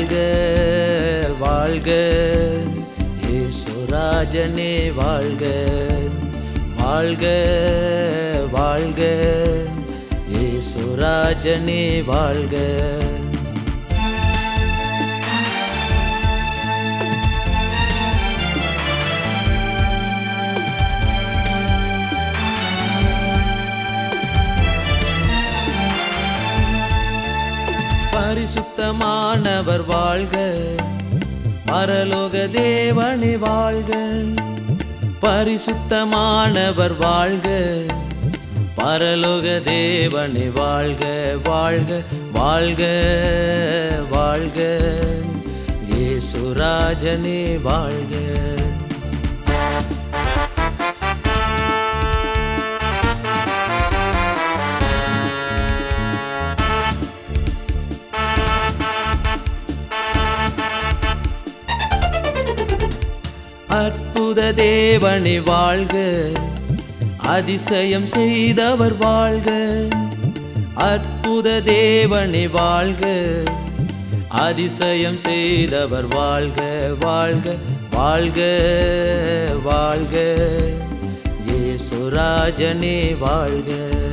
வாழ்க வாழ்க இயேசுராஜனே வாழ்க வாழ்க வாழ்க இயேசுராஜனே வாழ்க பரிசுத்தமானவர் வாழ்க பரலோக தேவனே வாழ்க பரிசுத்தமானவர் வாழ்க பரலோக தேவனே வாழ்க வாழ்க வாழ்க வாழ்க இயேசுராஜனே வாழ்க அற்புத தேவனே வாழ்க அதிசயம் செய்தவர் வாழ்க அற்புத தேவனே வாழ்க அதிசயம் செய்தவர் வாழ்க வாழ்க வாழ்க வாழ்க இயேசுராஜனே வாழ்க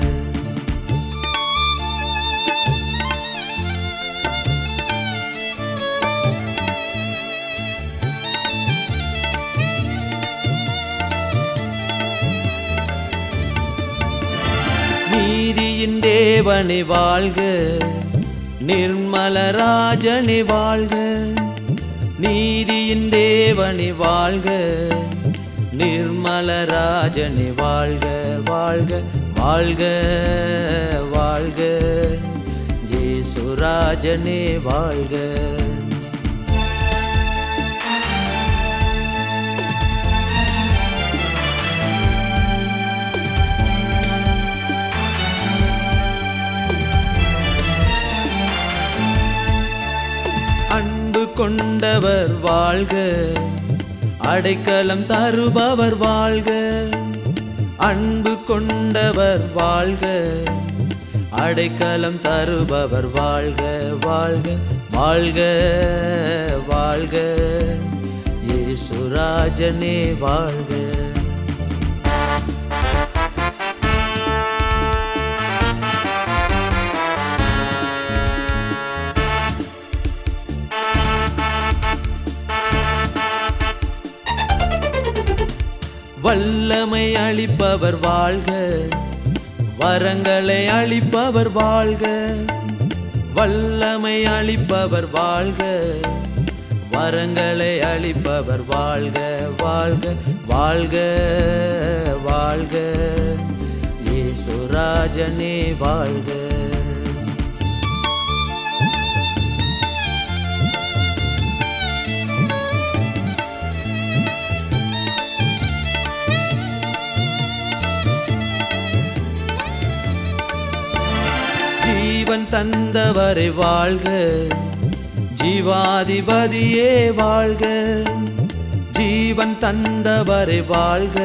நீதியின் தேவனே வாழ்க நிர்மலராஜனே வாழ்க நீதியின் தேவனே வாழ்க நிர்மலராஜனே வாழ்க வாழ்க வாழ்க வாழ்க இயேசுராஜனே வாழ்க அன்பு கொண்டவர் வாழ்க அடைக்கலம் தருபவர் வாழ்க அன்பு கொண்டவர் வாழ்க அடைக்கலம் தருபவர் வாழ்க வாழ்க வாழ்க வாழ்க இயேசுராஜனே வாழ்க வல்லமை அளிப்பவர் வாழ்க வரங்களை அளிப்பவர் வாழ்க வல்லமை அளிப்பவர் வாழ்க வரங்களை அளிப்பவர் வாழ்க வாழ்க வாழ்க வாழ்க இயேசுராஜனே வாழ்க ஜீவன் தந்தவரை வாழ்க ஜீவாதிபதியே வாழ்க ஜீவன் தந்தவரை வாழ்க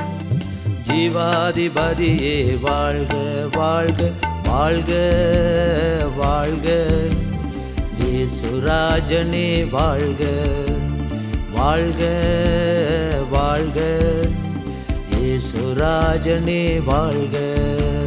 ஜீவாதிபதியே வாழ்க வாழ்க வாழ்க வாழ்க இயேசுராஜனே வாழ்க வாழ்க வாழ்க இயேசுராஜனே வாழ்க